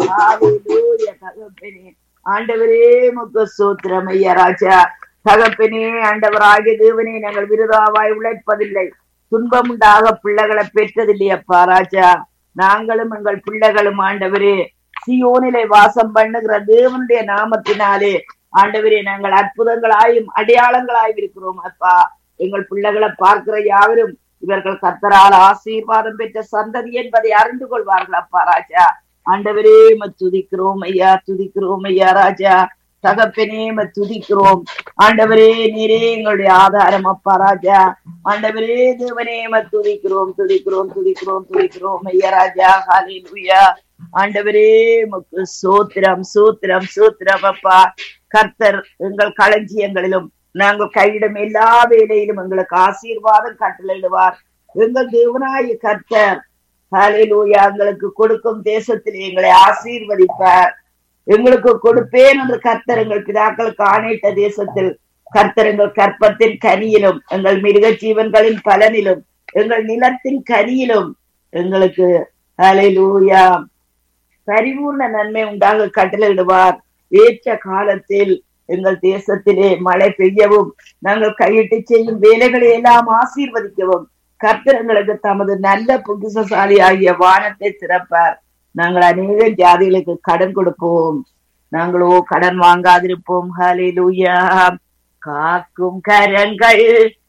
ஹalleluya தகப்பனே ஆண்டவரே முக்கு சூத்திரம் ஐயா ராஜா தகப்பனே ஆண்டவராகிய தேவனே நாங்கள் விருதாவாய் உழைப்பதில்லை துன்பம் உண்டாக பிள்ளைகளை பெற்றதில்லை அப்பா ராஜா நாங்களும் எங்கள் பிள்ளைகளும் ஆண்டவரே சியோனிலே வாசம் பண்ணுகிற தேவனுடைய நாமத்தினாலே ஆண்டவரே நாங்கள் அற்புதங்களாயும் அடையாளங்களாயும் இருக்கிறோம் அப்பா எங்கள் பிள்ளைகளை பார்க்கிற யாவரும் இவர்கள் கத்தரால் ஆசீர்வாதம் பெற்ற சந்ததி என்பதை அறிந்து கொள்வார்கள் அப்பா ராஜா ஆண்டவரே ம துதிக்கிறோம் ஐயா துதிக்கிறோம் ஐயா ராஜா தகப்பனே ம துதிக்கிறோம் ஆண்டவரே நீரே எங்களுடைய ஆதாரம் அப்பா ராஜா ஆண்டவரே தேவனே ம துதிக்கிறோம் துதிக்கிறோம் துதிக்கிறோம் துதிக்கிறோம் ஐயா ராஜா ஹalleluya ஆண்டவரே உமக்கு சோத்திரம் சோத்திரம் சோத்திரம் அப்பா கர்த்தர் எங்கள் களஞ்சியங்களிலும் நாங்கள் கையிடும் எல்லா வேலையிலும் எங்களுக்கு ஆசீர்வாதம் கட்டளையிடுவார் எங்கள் தேவனாய கர்த்தர் ஹalleluya எங்களுக்கு கொடுக்கும் தேசத்திலே எங்களை ஆசீர்வதிப்பார் எங்களுக்கு கொடுப்பேன் என்று கர்த்தர் எங்கள் பிதாக்களுக்கு ஆணையிட்ட தேசத்தில் கர்த்தர் எங்கள் கற்பத்தின் கனியிலும் எங்கள் மிருக ஜீவன்களின் பலனிலும் எங்கள் நிலத்தின் கனியிலும் எங்களுக்கு ஹalleluya பரிபூர்ண நன்மை உண்டாக கட்டளையிடுவார் ஏற்ற காலத்தில் எங்கள் தேசத்திலே மழை பெய்யவும் நாங்கள் கையிட்டு செய்யும் வேலைகளை எல்லாம் ஆசீர்வதிக்கவும் கர்த்தர் எங்களுக்கு தமது நல்ல புதுசசாலி ஆகிய வானத்தை திறப்பார் நாங்கள் அநேக ஜாதிகளுக்கு கடன் கொடுப்போம் நாங்களோ கடன் வாங்காதிருப்போம் ஹalleluya காக்கும் கரங்கள்